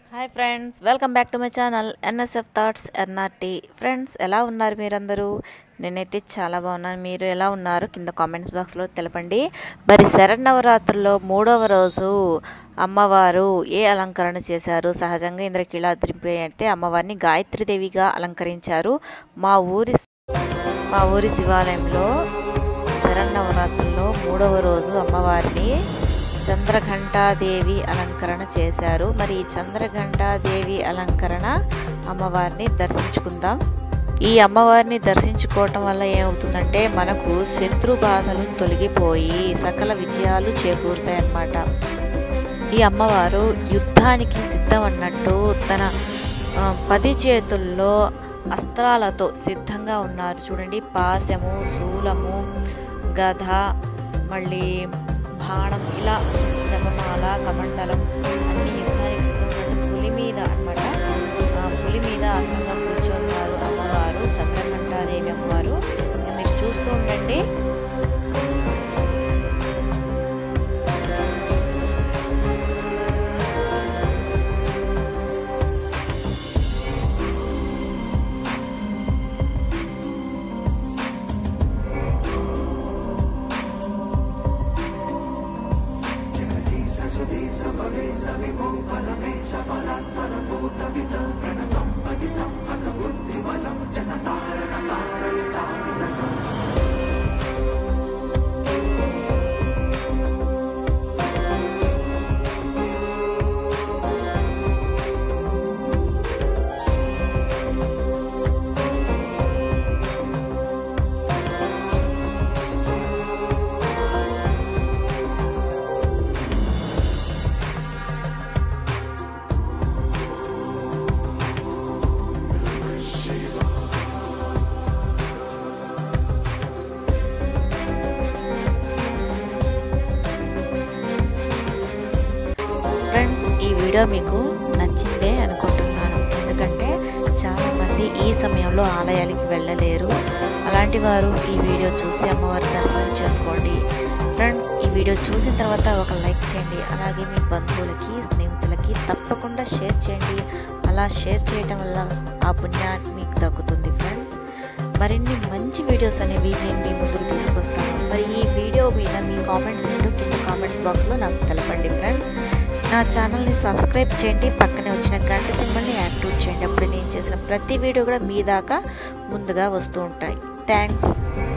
hi friends welcome back to my channel NSF thoughts NRT friends ఎలా ఉన్నారు మీరందరూ నేనైతే చాలా బాగున్నాను మీరు ఎలా ఉన్నారు కింద కామెంట్స్ బాక్స్లో తెలపండి మరి శరన్నవరాత్రుల్లో మూడవ రోజు అమ్మవారు ఏ అలంకరణ చేశారు సహజంగా ఇంద్రకీలాద్రిపై అయితే అమ్మవారిని గాయత్రీదేవిగా అలంకరించారు మా ఊరి మా ఊరి శివాలయంలో శరన్నవరాత్రుల్లో మూడవ రోజు అమ్మవారిని చంద్రఘంటాదేవి అలంకరణ చేశారు మరి ఈ చంద్రఘంటాదేవి అలంకరణ అమ్మవారిని దర్శించుకుందాం ఈ అమ్మవారిని దర్శించుకోవటం వల్ల ఏమవుతుందంటే మనకు శత్రు బాధలు తొలగిపోయి సకల విజయాలు చేకూరుతాయి అన్నమాట ఈ అమ్మవారు యుద్ధానికి సిద్ధం అన్నట్టు తన ఆ, పది చేతుల్లో అస్త్రాలతో సిద్ధంగా ఉన్నారు చూడండి పాశము శూలము గధ మళ్ళీ బాణం ఇలా జపమాల కమండలం అన్ని యుద్ధానికి సిద్ధం ఉన్నట్టు పులి మీద అనమాట పులి మీద ఆసనంగా కూర్చున్నారు అమ్మవారు చంద్రకంఠాదేవి అమ్మవారు ఇక మీరు చూస్తూ ఉండండి ఫ్రెండ్స్ ఈ వీడియో మీకు నచ్చిందే అనుకుంటున్నాను ఎందుకంటే చాలామంది ఈ సమయంలో ఆలయాలకి వెళ్ళలేరు అలాంటి వారు ఈ వీడియో చూసి అమ్మవారి దర్శనం చేసుకోండి ఫ్రెండ్స్ ఈ వీడియో చూసిన తర్వాత ఒక లైక్ చేయండి అలాగే మీ బంధువులకి స్నేహితులకి తప్పకుండా షేర్ చేయండి అలా షేర్ చేయటం వల్ల ఆ పుణ్యాన్ని మీకు దక్కుతుంది ఫ్రెండ్స్ మరిన్ని మంచి వీడియోస్ అనేవి నేను మీ ముందుకు తీసుకొస్తాను మరి ఈ వీడియో మీద మీ కామెంట్స్ ఏంటో కింద కామెంట్స్ బాక్స్లో నాకు తెలపండి ఫ్రెండ్స్ నా ఛానల్ని సబ్స్క్రైబ్ చేయండి పక్కనే వచ్చిన గంట సింబల్ని యాక్టివేట్ చేయండి అప్పుడు నేను చేసిన ప్రతి వీడియో కూడా మీ దాకా ముందుగా వస్తూ ఉంటాయి థ్యాంక్స్